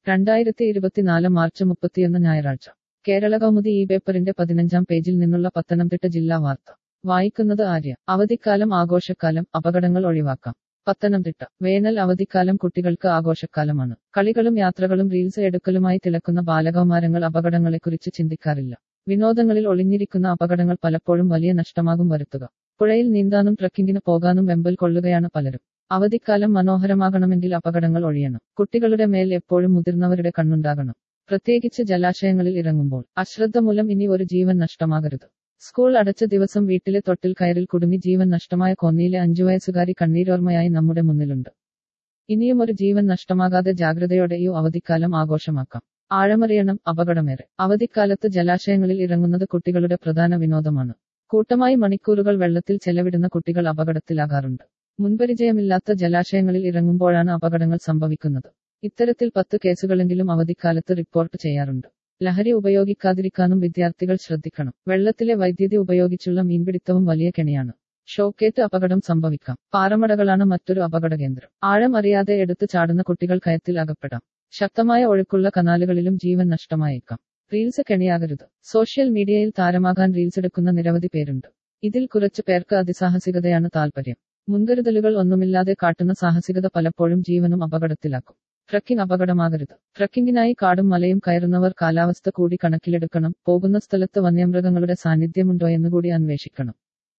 രണ്ടായിരത്തി ഇരുപത്തിനാല് മാർച്ച് മുപ്പത്തിയൊന്ന് ഞായറാഴ്ച കേരള കൗമുദി ഈ പേപ്പറിന്റെ പതിനഞ്ചാം പേജിൽ നിന്നുള്ള പത്തനംതിട്ട ജില്ലാ വാർത്ത വായിക്കുന്നത് ആര്യ അവധിക്കാലം ആഘോഷക്കാലം അപകടങ്ങൾ ഒഴിവാക്കാം പത്തനംതിട്ട വേനൽ അവധിക്കാലം കുട്ടികൾക്ക് ആഘോഷക്കാലമാണ് കളികളും യാത്രകളും റീൽസ് എടുക്കലുമായി തിളക്കുന്ന ബാലകൗമാരങ്ങൾ അപകടങ്ങളെക്കുറിച്ച് ചിന്തിക്കാറില്ല വിനോദങ്ങളിൽ ഒളിഞ്ഞിരിക്കുന്ന അപകടങ്ങൾ പലപ്പോഴും വലിയ നഷ്ടമാകും വരുത്തുക പുഴയിൽ നീന്താനും ട്രക്കിങ്ങിന് പോകാനും വെമ്പൽ കൊള്ളുകയാണ് പലരും അവധിക്കാലം മനോഹരമാകണമെങ്കിൽ അപകടങ്ങൾ ഒഴിയണം കുട്ടികളുടെ മേൽ എപ്പോഴും മുതിർന്നവരുടെ കണ്ണുണ്ടാകണം പ്രത്യേകിച്ച് ജലാശയങ്ങളിൽ ഇറങ്ങുമ്പോൾ അശ്രദ്ധ മൂലം ഇനി ഒരു ജീവൻ നഷ്ടമാകരുത് സ്കൂൾ അടച്ച ദിവസം വീട്ടിലെ തൊട്ടിൽ കയറിൽ കുടുങ്ങി ജീവൻ നഷ്ടമായ കോന്നിയിലെ അഞ്ചു വയസ്സുകാരി കണ്ണീരോർമ്മയായി നമ്മുടെ മുന്നിലുണ്ട് ഇനിയും ഒരു ജീവൻ നഷ്ടമാകാതെ ജാഗ്രതയോടെ ഈ അവധിക്കാലം ആഘോഷമാക്കാം ആഴമറിയണം അപകടമേറെ അവധിക്കാലത്ത് ജലാശയങ്ങളിൽ ഇറങ്ങുന്നത് കുട്ടികളുടെ പ്രധാന വിനോദമാണ് കൂട്ടമായി മണിക്കൂറുകൾ വെള്ളത്തിൽ ചെലവിടുന്ന കുട്ടികൾ അപകടത്തിലാകാറുണ്ട് മുൻപരിചയമില്ലാത്ത ജലാശയങ്ങളിൽ ഇറങ്ങുമ്പോഴാണ് അപകടങ്ങൾ സംഭവിക്കുന്നത് ഇത്തരത്തിൽ പത്ത് കേസുകളെങ്കിലും അവധിക്കാലത്ത് റിപ്പോർട്ട് ചെയ്യാറുണ്ട് ലഹരി ഉപയോഗിക്കാതിരിക്കാനും വിദ്യാർത്ഥികൾ ശ്രദ്ധിക്കണം വെള്ളത്തിലെ വൈദ്യുതി ഉപയോഗിച്ചുള്ള മീൻപിടുത്തവും വലിയ കെണിയാണ് ഷോക്കേറ്റ് അപകടം സംഭവിക്കാം പാറമടകളാണ് മറ്റൊരു അപകട കേന്ദ്രം ആഴം അറിയാതെ എടുത്തു ചാടുന്ന കുട്ടികൾ കയത്തിൽ അകപ്പെടാം ശക്തമായ ഒഴുക്കുള്ള കനാലുകളിലും ജീവൻ നഷ്ടമായേക്കാം റീൽസ് കെണിയാകരുത് സോഷ്യൽ മീഡിയയിൽ താരമാകാൻ റീൽസ് എടുക്കുന്ന നിരവധി പേരുണ്ട് ഇതിൽ കുറച്ചു പേർക്ക് അതിസാഹസികതയാണ് താൽപര്യം മുൻകരുതലുകൾ ഒന്നുമില്ലാതെ കാട്ടുന്ന സാഹസികത പലപ്പോഴും ജീവനും അപകടത്തിലാക്കും ട്രക്കിംഗ് അപകടമാകരുത് ട്രക്കിങ്ങിനായി കാടും മലയും കയറുന്നവർ കാലാവസ്ഥ കൂടി കണക്കിലെടുക്കണം പോകുന്ന സ്ഥലത്ത് വന്യമൃഗങ്ങളുടെ സാന്നിധ്യമുണ്ടോ കൂടി അന്വേഷിക്കണം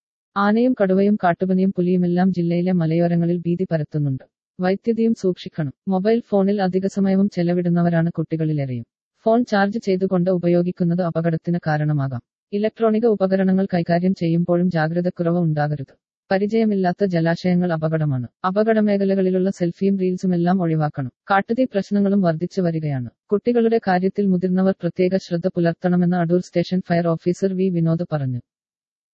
ആനയും കടുവയും കാട്ടുപനിയും പുലിയുമെല്ലാം ജില്ലയിലെ മലയോരങ്ങളിൽ ഭീതി പരത്തുന്നുണ്ട് വൈദ്യുതിയും സൂക്ഷിക്കണം മൊബൈൽ ഫോണിൽ അധിക സമയവും ചെലവിടുന്നവരാണ് കുട്ടികളിലേറെയും ഫോൺ ചാർജ് ചെയ്തുകൊണ്ട് ഉപയോഗിക്കുന്നത് അപകടത്തിന് കാരണമാകാം ഇലക്ട്രോണിക ഉപകരണങ്ങൾ കൈകാര്യം ചെയ്യുമ്പോഴും ജാഗ്രതക്കുറവ് ഉണ്ടാകരുത് പരിചയമില്ലാത്ത ജലാശയങ്ങൾ അപകടമാണ് അപകട മേഖലകളിലുള്ള സെൽഫിയും റീൽസുമെല്ലാം ഒഴിവാക്കണം കാട്ടുതീ പ്രശ്നങ്ങളും വർദ്ധിച്ചു വരികയാണ് കുട്ടികളുടെ കാര്യത്തിൽ മുതിർന്നവർ പ്രത്യേക ശ്രദ്ധ പുലർത്തണമെന്ന് Adoor station fire officer V Vinod പറഞ്ഞു